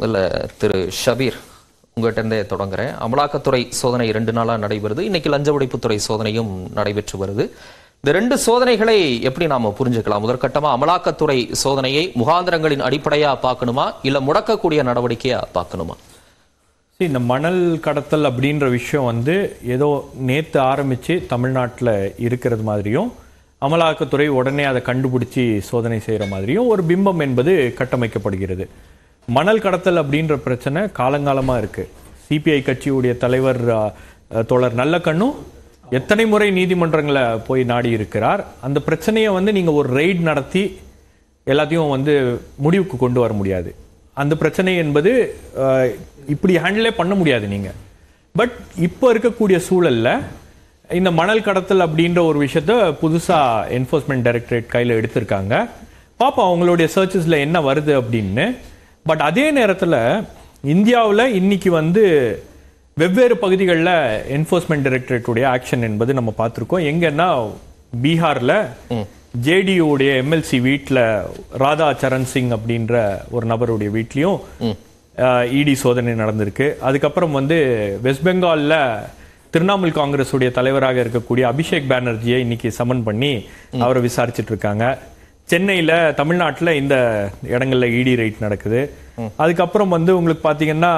முதல்ல திரு ஷபீர் உங்கள்கிட்ட இருந்தே தொடங்குறேன் அமலாக்கத்துறை சோதனை ரெண்டு நாளா நடைபெறுது இன்னைக்கு லஞ்ச ஒழிப்புத்துறை சோதனையும் நடைபெற்று வருது இந்த ரெண்டு சோதனைகளை எப்படி நாம புரிஞ்சுக்கலாம் முதற்கட்டமா அமலாக்கத்துறை சோதனையை முகாந்திரங்களின் அடிப்படையா பார்க்கணுமா இல்ல முடக்கக்கூடிய நடவடிக்கையா பார்க்கணுமா See, இந்த மணல் கடத்தல் அப்படின்ற விஷயம் வந்து ஏதோ நேத்து ஆரம்பிச்சு தமிழ்நாட்டில் இருக்கிறது மாதிரியும் அமலாக்கத்துறை உடனே அதை கண்டுபிடிச்சி சோதனை செய்யற மாதிரியும் ஒரு பிம்பம் என்பது கட்டமைக்கப்படுகிறது மணல் கடத்தல் அப்படின்ற பிரச்சனை காலங்காலமா இருக்கு சிபிஐ கட்சியுடைய தலைவர் அ, அ, தோழர் நல்லக்கண்ணும் எத்தனை முறை நீதிமன்றங்களை போய் நாடி இருக்கிறார் அந்த பிரச்சனையை வந்து நீங்க ஒரு ரெய்ட் நடத்தி எல்லாத்தையும் வந்து முடிவுக்கு கொண்டு வர முடியாது அந்த பிரச்சனை என்பது அஹ், இப்படி ஹேண்டிலே பண்ண முடியாது நீங்க பட் இப்போ இருக்கக்கூடிய சூழல்ல இந்த மணல் கடத்தல் அப்படின்ற ஒரு விஷயத்த புதுசா என்ஃபோர்ஸ்மெண்ட் டைரக்டரேட் கையில எடுத்திருக்காங்க பாப்போம் அவங்களுடைய சர்ச்சஸ்ல என்ன வருது அப்படின்னு பட் அதே நேரத்துல இந்தியாவுல இன்னைக்கு வந்து வெவ்வேறு பகுதிகளில் என்ஃபோர்ஸ்மெண்ட் டைரக்டரேட்டுடைய ஆக்ஷன் என்பது நம்ம பார்த்துருக்கோம் எங்கன்னா பீகார்ல ஜேடியு உடைய எம்எல்சி வீட்டில் ராதா சரண் சிங் அப்படின்ற ஒரு நபருடைய வீட்லயும் இடி சோதனை நடந்திருக்கு அதுக்கப்புறம் வந்து வெஸ்ட் பெங்கால்ல திரிணாமுல் காங்கிரஸ் உடைய தலைவராக இருக்கக்கூடிய அபிஷேக் பானர்ஜியை இன்னைக்கு சமன் பண்ணி அவரை விசாரிச்சிட்டு இருக்காங்க சென்னையில தமிழ்நாட்டுல இந்த இடங்கள்ல இடி ரைட் நடக்குது அதுக்கப்புறம் வந்து உங்களுக்கு பாத்தீங்கன்னா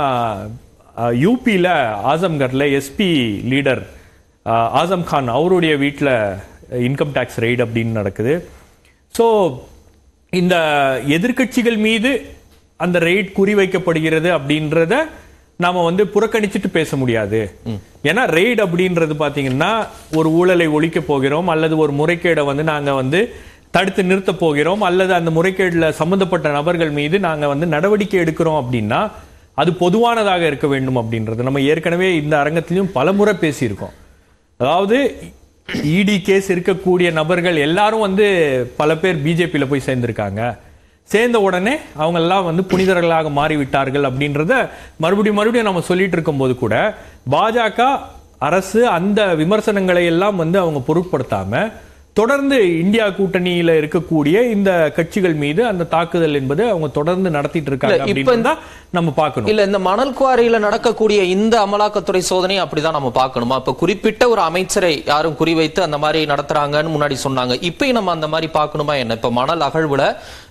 யூபியில் ஆசம்கர்ல எஸ்பி லீடர் ஆசம் கான் அவருடைய வீட்டில் இன்கம் டேக்ஸ் ரெய்ட் அப்படின்னு நடக்குது ஸோ இந்த எதிர்க்கட்சிகள் மீது அந்த ரெய்ட் குறிவைக்கப்படுகிறது அப்படின்றத நாம வந்து புறக்கணிச்சிட்டு பேச முடியாது ஏன்னா ரெய்ட் அப்படின்றது பாத்தீங்கன்னா ஒரு ஊழலை ஒழிக்க போகிறோம் அல்லது ஒரு முறைகேடை வந்து நாங்க வந்து தடுத்து நிறுத்த போகிறோம் அல்லது அந்த முறைகேடுல சம்பந்தப்பட்ட நபர்கள் மீது நாங்க வந்து நடவடிக்கை எடுக்கிறோம் அப்படின்னா அது பொதுவானதாக இருக்க வேண்டும் அப்படின்றது நம்ம ஏற்கனவே இந்த அரங்கத்திலையும் பலமுறை பேசியிருக்கோம் அதாவது இடி கேஸ் இருக்கக்கூடிய நபர்கள் எல்லாரும் வந்து பல பேர் பிஜேபியில் போய் சேர்ந்திருக்காங்க சேர்ந்த உடனே அவங்க எல்லாம் வந்து புனிதர்களாக மாறிவிட்டார்கள் அப்படின்றத மறுபடியும் மறுபடியும் நம்ம சொல்லிட்டு இருக்கும்போது கூட பாஜக அரசு அந்த விமர்சனங்களை எல்லாம் வந்து அவங்க பொருட்படுத்தாம தொடர்ந்து இந்தியா கூட்டணியில இருக்கக்கூடிய இந்த கட்சிகள் மீது அந்த தாக்குதல் என்பது அவங்க தொடர்ந்து நடத்திட்டு இருக்காங்க இல்ல, இப்ப அப்படின்னு தான் நம்ம பார்க்கணும் இல்ல இந்த மணல் குவாரியில நடக்கக்கூடிய இந்த அமலாக்கத்துறை சோதனை அப்படிதான் நம்ம பார்க்கணுமா இப்ப குறிப்பிட்ட ஒரு அமைச்சரை யாரும் குறிவைத்து அந்த மாதிரி நடத்துறாங்கன்னு முன்னாடி சொன்னாங்க இப்பயும் நம்ம அந்த மாதிரி பார்க்கணுமா என்ன இப்ப மணல் அகழ்வுல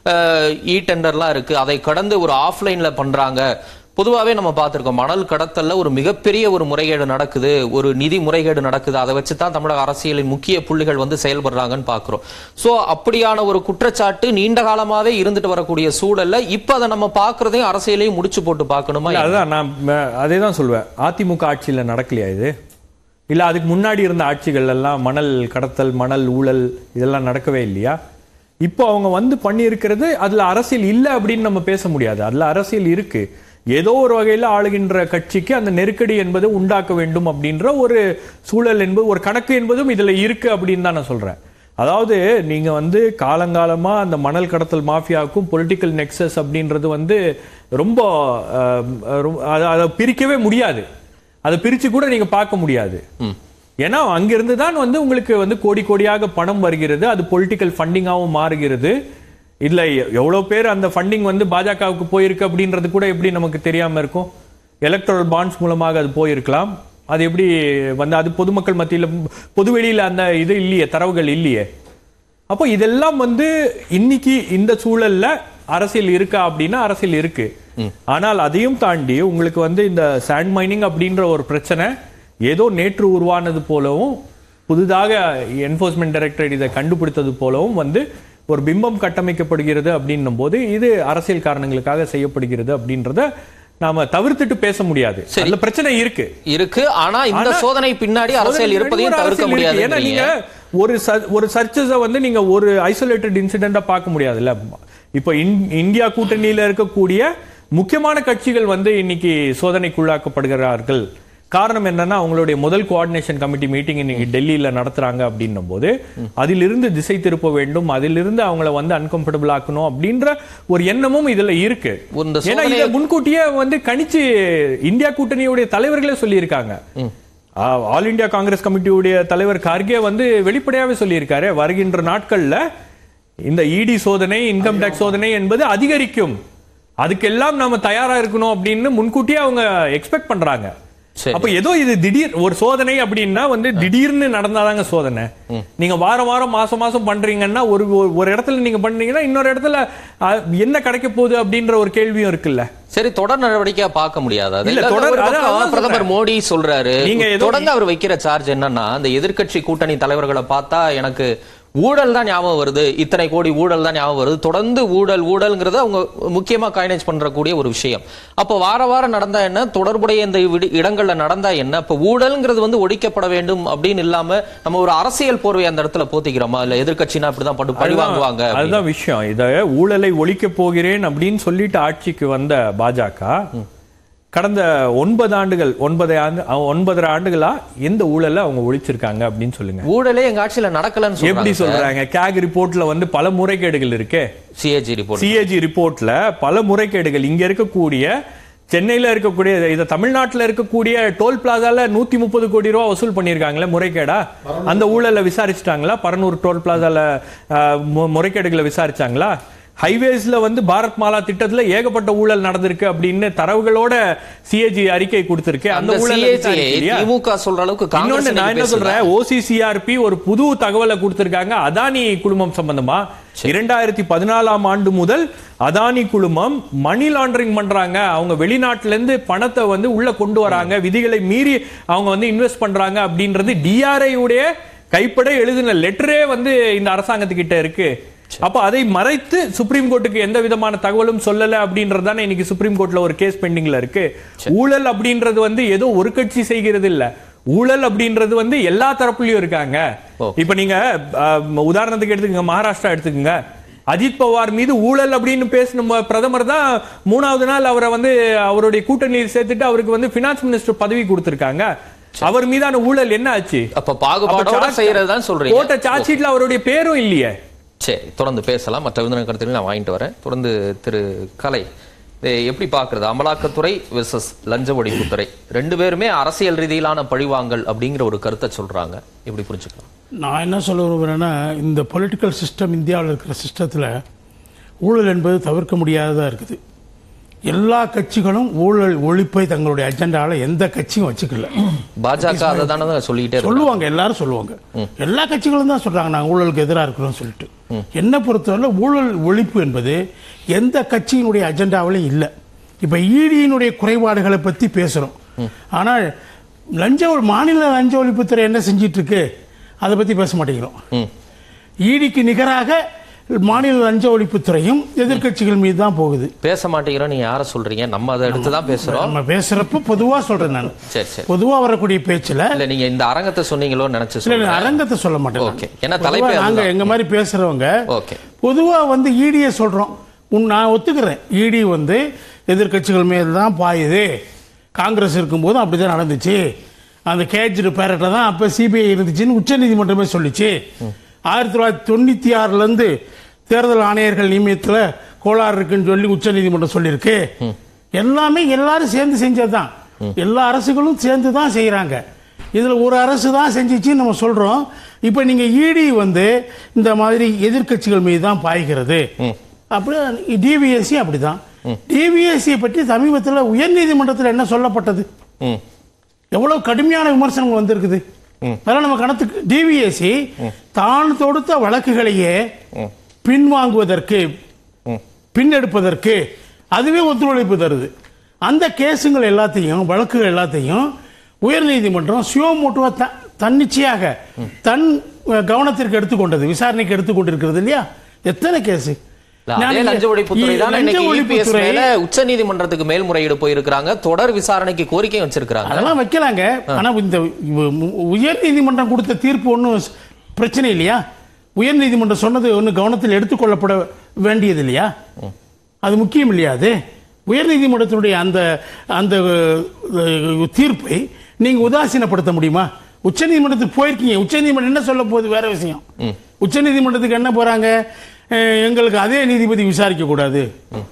இ டெண்டர்லாம் இருக்கு அதை கடந்து ஒரு ஆஃப்லைன்ல பண்றாங்க பொதுவாவே நம்ம பார்த்திருக்கோம் மணல் கடத்தல்ல ஒரு மிகப்பெரிய ஒரு முறைகேடு நடக்குது ஒரு நிதி முறைகேடு நடக்குது அதை வச்சு தான் தமிழக அரசியலின் முக்கிய புள்ளிகள் வந்து செயல்படுறாங்கன்னு பார்க்கிறோம் சோ அப்படியான ஒரு குற்றச்சாட்டு நீண்ட காலமாவே இருந்துட்டு வரக்கூடிய சூழல்ல இப்ப அதை நம்ம பார்க்கறதையும் அரசியலையும் முடிச்சு போட்டு பார்க்கணுமா இல்ல, அதுதான் நான் ம- அதே தான் சொல்வேன் அதிமுக ஆட்சியில நடக்கலையா இது இல்ல அதுக்கு முன்னாடி இருந்த ஆட்சிகள் எல்லாம் மணல் கடத்தல் மணல் ஊழல் இதெல்லாம் நடக்கவே இல்லையா இப்போ அவங்க வந்து பண்ணியிருக்கிறது அதுல அரசியல் இல்ல அப்படின்னு நம்ம பேச முடியாது அதுல அரசியல் இருக்கு ஏதோ ஒரு வகையில ஆளுகின்ற கட்சிக்கு அந்த நெருக்கடி என்பது உண்டாக்க வேண்டும் அப்படின்ற ஒரு சூழல் என்பது ஒரு கணக்கு என்பதும் இதுல இருக்கு அப்படின்னு தான் நான் சொல்றேன் அதாவது நீங்க வந்து காலங்காலமா அந்த மணல் கடத்தல் மாஃபியாவுக்கும் பொலிட்டிக்கல் நெக்ஸஸ் அப்படின்றது வந்து ரொம்ப அஹ், ரொம்ப- அதை அதை பிரிக்கவே முடியாது அதை பிரிச்சு கூட நீங்க பார்க்க முடியாது ஏன்னா அங்கிருந்து தான் வந்து உங்களுக்கு வந்து கோடி கோடியாக பணம் வருகிறது அது பொலிட்டிக்கல் ஃபண்டிங்காகவும் மாறுகிறது இல்ல எவ்வளவு பேர் அந்த ஃபண்டிங் வந்து பாஜகவுக்கு போயிருக்கு அப்படின்றது கூட எப்படி நமக்கு தெரியாம இருக்கும் எலக்ட்ரல் பாண்ட்ஸ் மூலமாக அது போயிருக்கலாம் அது எப்படி வந்து அது பொதுமக்கள் மத்தியில பொதுவெளியில அந்த இது இல்லையே தரவுகள் இல்லையே அப்போ இதெல்லாம் வந்து இன்னைக்கு இந்த சூழல்ல அரசியல் இருக்கா அப்படின்னா அரசியல் இருக்கு ஆனால் அதையும் தாண்டி உங்களுக்கு வந்து இந்த சாண்ட் மைனிங் அப்படின்ற ஒரு பிரச்சனை ஏதோ நேற்று உருவானது போலவும் புதிதாக என்ஃபோர்ஸ்மெண்ட் டைரக்டரேட் இதை கண்டுபிடித்தது போலவும் வந்து ஒரு பிம்பம் கட்டமைக்கப்படுகிறது அப்படின்னும் போது இது அரசியல் காரணங்களுக்காக செய்யப்படுகிறது அப்படின்றத நாம தவிர்த்துட்டு பேச முடியாது அதுல பிரச்சனை இருக்கு இருக்கு ஆனா இந்த ஆனா, சோதனை பின்னாடி அரசியல் சோதனை இருப்பதையும் ஒரு தவிர்க்க அரசியல் இருக்கு. ஏன்னா முடியாது நீங்க ஒரு ச- ஒரு சர்ச்சஸ வந்து நீங்க ஒரு ஐசோலேட்டட் இன்சிடென்ட்டா பார்க்க முடியாதுல்ல இப்போ இந்- இந்தியா கூட்டணியில இருக்கக்கூடிய முக்கியமான கட்சிகள் வந்து இன்னைக்கு சோதனைக்குள்ளாக்கப்படுகிறார்கள் காரணம் என்னன்னா அவங்களுடைய முதல் கோஆர்டினேஷன் கமிட்டி மீட்டிங் இன்னைக்கு டெல்லியில நடத்துறாங்க அப்படின்னும் போது அதிலிருந்து திசை திருப்ப வேண்டும் அதிலிருந்து அவங்கள வந்து அன்கம்ஃபர்டபுள் ஆக்கணும் அப்படின்ற ஒரு எண்ணமும் இதுல இருக்கு இந்த ஏன்னா சோதனை இதை முன்கூட்டியே வந்து கணிச்சு இந்தியா கூட்டணியுடைய தலைவர்களே சொல்லியிருக்காங்க ஆ, ஆல் இந்தியா காங்கிரஸ் கமிட்டியுடைய தலைவர் கார்கே வந்து வெளிப்படையாவே சொல்லியிருக்காரு வருகின்ற நாட்கள்ல இந்த இடி சோதனை இன்கம் டேக்ஸ் சோதனை என்பது அதிகரிக்கும் அதுக்கெல்லாம் நாம தயாரா இருக்கணும் அப்படின்னு முன்கூட்டியே அவங்க எக்ஸ்பெக்ட் பண்றாங்க சரி. அப்ப ஏதோ இது திடீர் ஒரு சோதனை அப்படின்னா வந்து திடீர்னு நடந்தாதாங்க சோதனை நீங்க வாரம் வாரம் மாசம் மாசம் பண்றீங்கன்னா ஒரு ஒரு- ஒரு இடத்துல நீங்க பண்றீங்கன்னா இன்னொரு இடத்துல அஹ், என்ன கிடைக்க போகுது அப்படின்ற ஒரு கேள்வியும் இருக்குல்ல சரி தொடர் நடவடிக்கையா பார்க்க முடியாது அது இல்ல, இல்ல, தொடர்- ஒரு அதான் பக்கம் அதான் பிரதமர் சொல்றேன். மோடி சொல்றாரு நீங்க ஏதோ- தொடர்ந்து அவர் வைக்கிற சார்ஜ் என்னன்னா அந்த எதிர்க்கட்சி கூட்டணி தலைவர்களை பார்த்தா எனக்கு ஊழல் தான் ஞாபகம் வருது இத்தனை கோடி ஊழல் தான் ஞாபகம் வருது தொடர்ந்து ஊழல் ஊழல்ங்கிறது அவங்க முக்கியமா காயினேஜ் பண்றக்கூடிய ஒரு விஷயம் அப்போ வார வாரம் நடந்தா என்ன தொடர்புடைய இந்த விடு- இடங்கள்ல நடந்தா என்ன அப்ப ஊழல்ங்கிறது வந்து ஒழிக்கப்பட வேண்டும் அப்படின்னு இல்லாம நம்ம ஒரு அரசியல் போர்வை அந்த இடத்துல போத்திக்கிறோமா இல்ல எதிர்க்கட்சினா அப்படிதான் படு பழி வாங்குவாங்க அப்படின்னு. அதுதான் விஷயம் இத ஊழலை ஒழிக்க போகிறேன் அப்படின்னு சொல்லிட்டு ஆட்சிக்கு வந்த பாஜக கடந்த ஒன்பது ஆண்டுகள் ஒன்பது ஆண்டு அஹ், ஒன்பதரை ஆண்டுகளா எந்த ஊழலை அவங்க ஒழிச்சிருக்காங்க அப்படின்னு சொல்லுங்க ஊழலே எங்க ஆட்சியில நடக்கலன்னு எப்படி சொல்றாங்க சொல்றாங்க கேக் ரிப்போர்ட்ல வந்து பல முறைகேடுகள் இருக்கே சிஏஜி ரிப்போர்ட் சிஏஜி ரிப்போர்ட்ல பல முறைகேடுகள் இங்க இருக்கக்கூடிய சென்னையில இருக்கக்கூடிய இத தமிழ்நாட்டுல இருக்கக்கூடிய டோல் பிளாசால நூத்தி முப்பது கோடி ரூபாய் வசூல் பண்ணிருக்காங்களே முறைகேடா அந்த ஊழலை விசாரிச்சிட்டாங்களா பரனூர் டோல் பிளாசால அஹ், மு- முறைகேடுகளை விசாரிச்சாங்களா ஹைவேஸ்ல வந்து பாரத் மாலா திட்டத்துல ஏகப்பட்ட ஊழல் நடந்திருக்கு அப்படின்னு தரவுகளோட சிஏஜி அறிக்கை கொடுத்திருக்கு அந்த அந்த ஊழலை சிஏஜி விசாரிக்கலையா? திமுக சொல்ற அளவுக்கு காங்கிரஸ் இன்னொன்னு நான் இன்னைக்கு என்ன பேசல. சொல்றேன் ஓசிசிஆர்பி ஒரு புது தகவலை கொடுத்திருக்காங்க அதானி குழுமம் சம்பந்தமா இரண்டாயிரத்தி பதினாலாம் ஆண்டு முதல் அதானி குழுமம் மணி லாண்டரிங் பண்றாங்க அவங்க வெளிநாட்டுல இருந்து பணத்தை வந்து உள்ள கொண்டு வராங்க விதிகளை மீறி அவங்க வந்து இன்வெஸ்ட் பண்றாங்க அப்படின்றது டிஆர்ஐ உடைய கைப்பட எழுதின லெட்டரே வந்து இந்த அரசாங்கத்துக்கிட்ட இருக்கு அப்ப அதை மறைத்து சுப்ரீம் கோர்ட்டுக்கு எந்த விதமான தகவலும் சொல்லல அப்படின்றது தானே இன்னைக்கு சுப்ரீம் கோர்ட்ல ஒரு கேஸ் பெண்டிங்ல இருக்கு ஊழல் அப்படின்றது வந்து ஏதோ ஒரு கட்சி செய்கிறது இல்ல ஊழல் அப்படின்றது வந்து எல்லா தரப்புலயும் இருக்காங்க ஓ. இப்ப நீங்க அஹ், உதாரணத்துக்கு எடுத்துக்கங்க மகாராஷ்டிரா எடுத்துக்கங்க அஜித் பவார் மீது ஊழல் அப்படின்னு பேசின ம- பிரதமர் தான் மூணாவது நாள் அவரை வந்து அவருடைய கூட்டணியில் சேர்த்துட்டு அவருக்கு வந்து பினான்ஸ் மினிஸ்டர் பதவி கொடுத்திருக்காங்க அவர் மீதான ஊழல் என்ன ஆச்சு அப்ப பாகுபாடோட charge- செய்யறதுதான் சொல்றீங்க போட்ட சார்ஜ் ஷீட்ல அவருடைய பேரும் இல்லையே சரி தொடர்ந்து பேசலாம் மற்ற விருந்தினர் கருத்துக்களை நான் வாங்கிட்டு வரேன் தொடர்ந்து திரு கலை இதை எப்படி பார்க்கிறது அமலாக்கத்துறை வெர்சஸ் லஞ்ச ஒழிப்புத்துறை ரெண்டு பேருமே அரசியல் ரீதியிலான பழிவாங்கல் அப்படிங்கிற ஒரு கருத்தை சொல்றாங்க எப்படி புரிஞ்சுக்கலாம் நான் என்ன சொல்ல விரும்புகிறேன்னா இந்த பொலிட்டிக்கல் சிஸ்டம் இந்தியாவில் இருக்கிற சிஸ்டத்தில் ஊழல் என்பது தவிர்க்க முடியாததாக இருக்குது எல்லா கட்சிகளும் ஊழல் ஒழிப்பை தங்களுடைய அஜெண்டாவில் எந்த கட்சியும் வச்சுக்கல பாஜக அதை தானே சொல்லிக்கிட்டே இருக்காங்க. சொல்லுவாங்க எல்லாரும் சொல்லுவாங்க எல்லா கட்சிகளும் தான் சொல்றாங்க நாங்கள் ஊழலுக்கு எதிராக இருக்கிறோம் சொல்லிட்டு என்ன பொறுத்தவரை ஊழல் ஒழிப்பு என்பது எந்த கட்சியினுடைய அஜெண்டாவிலும் இல்லை இப்போ ஈடியினுடைய குறைபாடுகளை பற்றி பேசுகிறோம் ஆனால் லஞ்ச ஒழி- மாநில லஞ்ச ஒழிப்புத்துறை என்ன செஞ்சிட்டு இருக்கு அதை பற்றி பேச மாட்டேங்கிறோம் ம். ஈடிக்கு நிகராக மாநில லஞ்ச ஒழிப்புத்துறையும் எதிர்க்கட்சிகள் மீது தான் போகுது பேச மாட்டேங்கிறோம் நீங்க யார சொல்றீங்க நம்ம அதை எடுத்து தான் பேசுறோம் நம்ம பேசுறப்ப பொதுவா சொல்றேன் நான் சரி சரி பொதுவா வரக்கூடிய பேச்சுல இல்ல நீங்க இந்த அரங்கத்தை சொன்னீங்களோன்னு நினைச்சு இல்ல, இல்ல, சொல்றேன் அரங்கத்தை சொல்ல மாட்டேன் Okay. நான். ஏன்னா பொதுவா தலைப்பே நாங்க அதுதான். எங்க மாதிரி பேசுறவங்க ஓகே பொதுவா வந்து ஈடியை சொல்றோம் உன் நான் ஒத்துக்கிறேன் ஈடி வந்து எதிர்க்கட்சிகள் மேல் தான் பாயுது காங்கிரஸ் இருக்கும்போது அப்படிதான் நடந்துச்சு அந்த கேஜ் பேரட்டை தான் அப்ப சிபிஐ இருந்துச்சுன்னு உச்சநீதிமன்றமே சொல்லிச்சு ஆயிரத்தி தொள்ளாயிரத்தி தொண்ணூத்தி ஆறுல இருந்து தேர்தல் ஆணையர்கள் நியமியத்துல கோளாறு இருக்குன்னு சொல்லி உச்சநீதிமன்றம் சொல்லியிருக்கு எல்லாமே எல்லாரும் சேர்ந்து செஞ்சதுதான் எல்லா அரசுகளும் சேர்ந்து தான் செய்யறாங்க இதுல ஒரு அரசு தான் செஞ்சிச்சுன்னு நம்ம சொல்றோம் இப்ப நீங்க இடி வந்து இந்த மாதிரி எதிர்க்கட்சிகள் மீது தான் பாய்கிறது அப்படி டிவிஎஸ்சி அப்படிதான் டிவிஎஸ்சி பற்றி சமீபத்தில் உயர்நீதிமன்றத்தில் என்ன சொல்லப்பட்டது ம் எவ்வளவு கடுமையான விமர்சனங்கள் வந்திருக்குது அதெல்லாம் நம்ம கணத்துக்கு டிவிஎஸ்சி தான் தொடுத்த வழக்குகளையே பின்வாங்குவதற்கு பின்னெடுப்பதற்கு அதுவே ஒத்துழைப்பு தருது அந்த கேஸுங்கள் எல்லாத்தையும் வழக்குகள் எல்லாத்தையும் உயர்நீதிமன்றம் சிவமோட்டுவா த தன்னிச்சையாக தன் அஹ், கவனத்திற்கு எடுத்துக்கொண்டது விசாரணைக்கு எடுத்துக்கொண்டிருக்கிறது இல்லையா எத்தனை கேஸ் இல்ல, அதே லஞ்ச ஒழிப்புத்துறை தான் இன்னைக்கு இபிஎஸ் மேல உச்ச நீதிமன்றத்துக்கு மேல்முறையீடு போயிருக்கிறாங்க தொடர் விசாரணைக்கு கோரிக்கை வச்சிருக்காங்க அதெல்லாம் வைக்கலாங்க ஆனா இந்த உயர் நீதிமன்றம் கொடுத்த தீர்ப்பு ஒன்றும் பிரச்சனை இல்லையா உயர் நீதிமன்றம் சொன்னது ஒன்றும் கவனத்தில் எடுத்துக்கொள்ளப்பட வேண்டியது இல்லையா அது முக்கியம் இல்லையா அது உயர் நீதிமன்றத்தினுடைய அந்த அந்த அஹ், தீர்ப்பை நீங்க உதாசீனப்படுத்த முடியுமா உச்ச நீதிமன்றத்துக்கு போயிருக்கீங்க உச்ச நீதிமன்றம் என்ன சொல்ல போகுது வேற விஷயம் உச்ச நீதிமன்றத்துக்கு என்ன போறாங்க அஹ், எங்களுக்கு அதே நீதிபதி விசாரிக்க கூடாது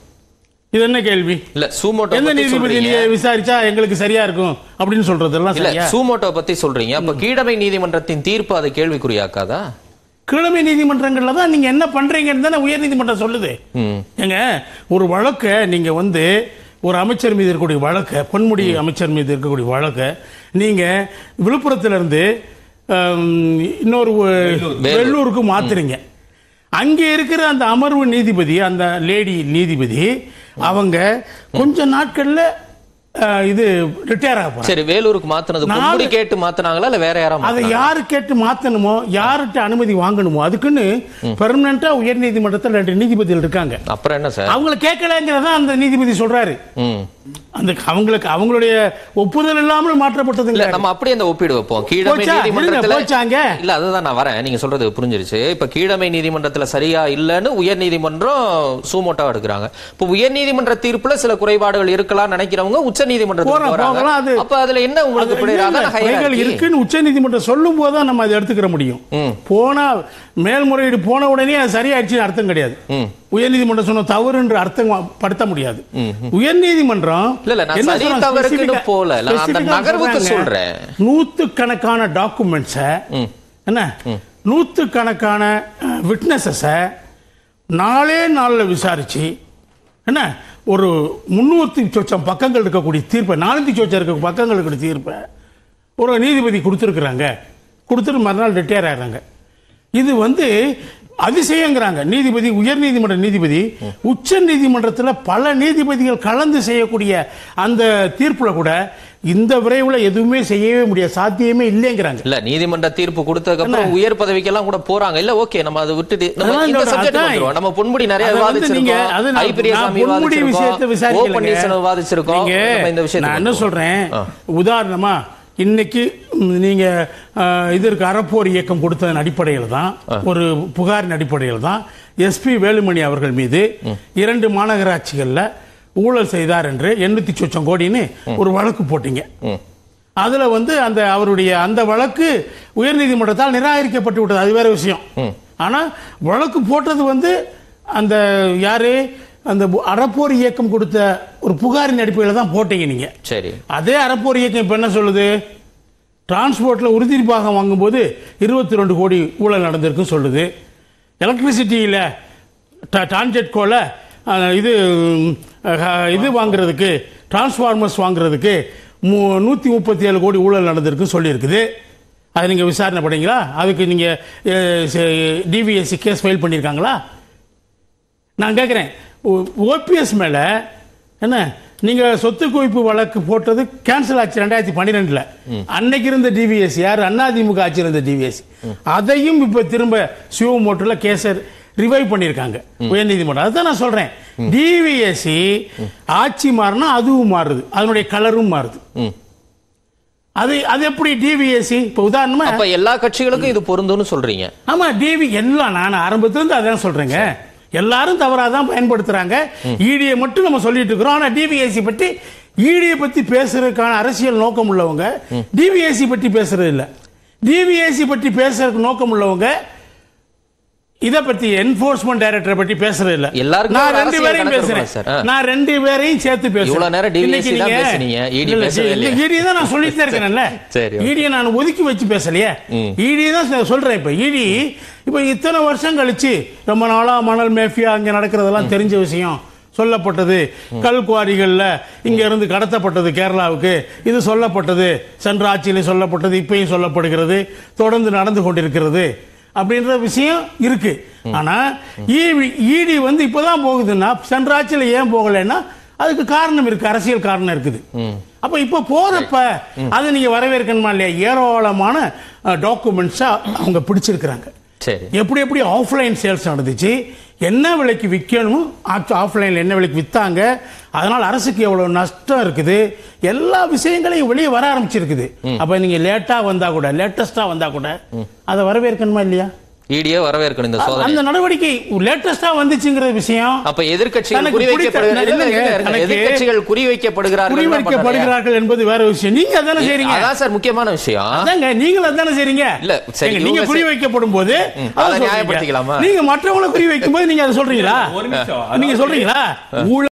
இது என்ன கேள்வி இல்ல சூமோட்டோ எந்த பத்தி நீதிபதி சொல்றீங்க விசாரிச்சா எங்களுக்கு சரியா இருக்கும் அப்படின்னு சொல்றதெல்லாம் இல்ல சரியா சூமோட்டோ பத்தி சொல்றீங்க அப்ப கீழமை நீதிமன்றத்தின் தீர்ப்பு அதை கேள்விக்குறியாக்காதா கீழமை நீதிமன்றங்கள்ல தான் நீங்க என்ன பண்றீங்கன்னு தானே உயர் நீதிமன்றம் சொல்லுது ம் ஏங்க ஒரு வழக்கை நீங்க வந்து ஒரு அமைச்சர் மீது இருக்கக்கூடிய வழக்கை பொன்முடி அமைச்சர் மீது இருக்கக்கூடிய வழக்கை நீங்க விழுப்புரத்துல இருந்து ஆம், இன்னொரு ஊ- வெள்ளூருக்கு மாத்துறீங்க அங்கே இருக்கிற அந்த அமர்வு நீதிபதி அந்த லேடி நீதிபதி அவங்க கொஞ்ச நாட்கள்ல ஆ, இது ரிட்டையர் ஆக போறாங்க சரி வேலூருக்கு மாத்துனது நாலு- பொன்முடி கேட்டு மாத்துனாங்களா இல்ல வேற யாரா அதை மாத்துனாங்களா? யாரு கேட்டு மாத்தணுமோ யார்கிட்ட அனுமதி வாங்கணுமோ அதுக்குன்னு பெர்மனண்டா உயர் நீதிமன்றத்தில் ரெண்டு நீதிபதிகள் இருக்காங்க அப்புறம் என்ன சார் அவங்கள கேட்கலங்கிறதா அந்த நீதிபதி சொல்றாரு ம் அந்த அவங்களுக்கு அவங்களுடைய ஒப்புதல் இல்லாமல் இல்ல மாற்றப்பட்டதுங்க நம்ம அப்படியே அந்த ஒப்பீடு வைப்போம் கீழமை போச்சா? நீதிமன்றத்துல இருங்க, போச்சாங்க? இல்ல அதுதான் நான் வரேன் நீங்க சொல்றது புரிஞ்சிருச்சு இப்ப கீழமை நீதிமன்றத்துல சரியா இல்லன்னு உயர் நீதிமன்றம் சூமோட்டா எடுக்கிறாங்க இப்ப உயர் நீதிமன்ற தீர்ப்புல சில குறைபாடுகள் இருக்கலாம் நினைக்கிறவங்க உச்ச நீதிமன்றத்துக்கு போறோம், போறாங்க போகலாம், அது- அப்ப அதுல என்ன உங்களுக்கு அது பிடிக்காத இல்ல, குறைகள் இருக்குன்னு உச்ச நீதிமன்றம் சொல்லும் போது தான் நம்ம அதை எடுத்துக்கிற முடியும் ம். போனா மேல்முறையீடு போன உடனே அது சரியாயிடுச்சுன்னு அர்த்தம் கிடையாது ம். உயர்நீதிமன்றம் சொன்ன தவறுன்ற அர்த்தம் படுத்த முடியாது உயர்நீதிமன்றம் இல்ல, இல்ல, நான் என்ன சரி சொல்றாங்க? தவறுக்குன்னு specific-ஆ- போல. நான் அந்த specific-ஆ நகர்வுக்கு சொல்றாங்க. சொல்றேன். நூத்துக்கணக்கான டாக்குமெண்ட்ஸை என்ன நூத்துக்கணக்கான விட்னஸஸை நாலே நாளில் விசாரிச்சு என்ன ஒரு முன்னூத்தி சொச்சம் பக்கங்கள் இருக்கக்கூடிய தீர்ப்பை நானூத்தி சொச்சம் இருக்க பக்கங்கள் இருக்கக்கூடிய தீர்ப்பை ஒரு நீதிபதி கொடுத்துருக்குறாங்க கொடுத்துட்டு மறுநாள் ரிட்டையர் ஆயிடுறாங்க இது வந்து அதிசயங்கிறாங்க நீதிபதி உயர் நீதிமன்ற நீதிபதி உச்ச நீதிமன்றத்தில் பல நீதிபதிகள் கலந்து செய்யக்கூடிய அந்த தீர்ப்புல கூட இந்த விரைவில் எதுவுமே செய்யவே முடியாது சாத்தியமே இல்லைங்கிறாங்க இல்ல நீதிமன்ற தீர்ப்பு கொடுத்ததுக்கு அப்புறம் உயர் பதவிக்கெல்லாம் கூட போறாங்க இல்ல ஓகே நம்ம அதை விட்டுட்டு நம்ம அதான் இந்த சொல்றேன், சப்ஜெக்ட் அதான். வந்துருவோம் நம்ம பொன்முடி நிறைய அதை வந்து நீங்க- விவாதிச்சிருக்கோம் அது நான் ஐ பெரியசாமி நான் பொன்முடி விஷயத்தை விவாதிச்சிருக்கோம் ஓ விசாரிக்கலைங்க. பன்னீர்செல்வம் விவாதிச்சிருக்கோம் நீங்க நம்ம இந்த விஷயத்தை நான் என்ன கொண்டு சொல்றேன் ஆ. உதாரணமா இன்னைக்கு ம், நீங்க அஹ், இதற்கு அறப்போர் இயக்கம் கொடுத்ததன் அடிப்படையில் தான் ஒரு புகாரின் அடிப்படையில் தான் எஸ்பி வேலுமணி அவர்கள் மீது இரண்டு மாநகராட்சிகள்ல ஊழல் செய்தார் என்று எண்ணூத்தி சொச்சம் கோடின்னு ஒரு வழக்கு போட்டீங்க ம். அதுல வந்து அந்த அவருடைய அந்த வழக்கு உயர்நீதிமன்றத்தால் நிராகரிக்கப்பட்டு விட்டது அது வேற விஷயம் ஆனா வழக்கு போட்டது வந்து அந்த யாரு அந்த பு- அறப்போர் இயக்கம் கொடுத்த ஒரு புகாரின் அடிப்படையில் தான் போட்டீங்க நீங்க சரி அதே அறப்போர் இயக்கம் இப்ப என்ன சொல்லுது டிரான்ஸ்போர்ட்ல உறுதி பாகம் வாங்கும்போது இருபத்தி ரெண்டு கோடி ஊழல் நடந்திருக்குன்னு சொல்லுது எலக்ட்ரிசிட்டியில் டான்ஜெட்கோல இது ம், அஹ், இது வாங்குறதுக்கு டிரான்ஸ்ஃபார்மர்ஸ் வாங்குறதுக்கு மு- நூத்தி முப்பத்தி ஏழு கோடி ஊழல் நடந்திருக்குன்னு சொல்லியிருக்குது அதை நீங்க விசாரணை பண்ணீங்களா அதுக்கு நீங்க டிவிஎஸ்சி கேஸ் ஃபைல் பண்ணியிருக்காங்களா நான் கேட்குறேன் ஓபிஎஸ் மேல என்ன நீங்க சொத்து குவிப்பு வழக்கு போட்டது கேன்சல் ஆச்சு ரெண்டாயிரத்தி பன்னிரெண்டுல அன்னைக்கு இருந்த டிவிஎஸ் யார் அதிமுக ஆட்சி இருந்த டிவிஎஸ் அதையும் இப்ப திரும்ப சிவமோட்டர்ல கேசர் ரிவைவ் பண்ணியிருக்காங்க உயர்நீதிமன்றம் அதுதான் நான் சொல்றேன் டிவிஎஸ்சி ஆட்சி மாறினா அதுவும் மாறுது அதனுடைய கலரும் மாறுது ம். அது அது எப்படி டிவிஎஸ்சி இப்ப உதாரணமா அப்ப எல்லா கட்சிகளுக்கும் இது பொருந்தும்னு சொல்றீங்க ஆமா டிவி எல்லாம் நான் ஆரம்பத்துல இருந்து அதான் சொல்றேங்க எல்லாரும் தவறா தான் பயன்படுத்துறாங்க ஈடியை மட்டும் நம்ம சொல்லிட்டு இருக்கிறோம் ஆனா டிவிஎஸ்சி பற்றி ஈடியை பத்தி பேசுறதுக்கான அரசியல் நோக்கம் உள்ளவங்க டிவிஎஸ்சி பற்றி பேசுறது இல்ல டிவிஎஸ்சி பற்றி பேசுறதுக்கு நோக்கம் உள்ளவங்க இத பத்தி என்போர்ஸ்மெண்ட் டைரக்டரை பத்தி பேசுறது இல்ல எல்லாருக்கும் நான் ஒரு ரெண்டு அரசியல் பேரையும் கணக்கு பேசுறேன் இருக்கும் சார். ஆ. நான் ரெண்டு பேரையும் சேர்த்து பேசுறேன் இவ்வளவு நேரம் DVSC இன்னைக்கு தான் நீங்க- பேசுனீங்க. ED இல்ல, பேசவே இல்ல, இல்லையா? ED தான் நான் சொல்லிட்டு இருக்கேன்ல சரி, okay. ஈடியை நான் ஒதுக்கி வச்சு பேசலையே ஈடி தான் சொ- சொல்றேன் இப்ப ஈடி இப்ப இத்தனை வருஷம் கழிச்சு ரொம்ப நாளா மணல் மேஃபியா அங்க நடக்கிறதெல்லாம் தெரிஞ்ச விஷயம் சொல்லப்பட்டது கல் குவாரிகள்ல இங்க இருந்து கடத்தப்பட்டது கேரளாவுக்கு இது சொல்லப்பட்டது சென்ற ஆட்சியில சொல்லப்பட்டது இப்பயும் சொல்லப்படுகிறது தொடர்ந்து நடந்து கொண்டிருக்கிறது அப்படின்ற விஷயம் இருக்கு ஆனா ஈடி வந்து இப்பதான் போகுதுன்னா சென்ற ஆட்சியில ஏன் போகலைன்னா அதுக்கு காரணம் இருக்கு அரசியல் காரணம் இருக்குது அப்ப இப்ப போறப்ப அதை நீங்க வரவேற்கணுமா இல்லையா ஏராளமான டாக்குமெண்ட்ஸா அவங்க பிடிச்சிருக்கிறாங்க சரி எப்படி எப்படி ஆஃப்லைன் சேல்ஸ் நடந்துச்சு என்ன விலைக்கு விற்கணும் ஆஃப்லைனில் என்ன விலைக்கு வித்தாங்க அதனால் அரசுக்கு எவ்வளவு நஷ்டம் இருக்குது எல்லா விஷயங்களையும் வெளியே வர ஆரம்பிச்சிருக்குது அப்ப நீங்க லேட்டா வந்தா கூட லேட்டஸ்டா வந்தா கூட அதை வரவேற்கணுமா இல்லையா ஈடியே வரவேற்கணும் இந்த சோதனை அந்த நடவடிக்கை லேட்டஸ்டா வந்துச்சுங்கிற விஷயம் அப்ப எதிர்க்கட்சிகள் தனக்கு குறிவைக்கப்படுகிற பிடித்த- இல்ல, இல்ல, இல்லைங்க, இருங்க. தனக்கு எதிர்க்கட்சிகள் குறிவைக்கப்படுகிறார்கள் குறிவைக்கப்படுகிறார்கள் என்பது வேற விஷயம் நீங்க அதானே செய்றீங்க அதான் சார் முக்கியமான விஷயம் அதாங்க நீங்களும் அதானே செய்றீங்க இல்ல, சரி, ஏங்க, நீங்க இவங்க குறி செய்- வைக்கப்படும் போது ம், அதை அதை சொல்றீங்க. நியாயப்படுத்திக்கலாமா? நீங்க மற்றவங்களை குறி வைக்கும் போது நீங்க அதை சொல்றீங்களா ஒரு நிமிஷம் நீங்க சொல்றீங்களா ஊழல்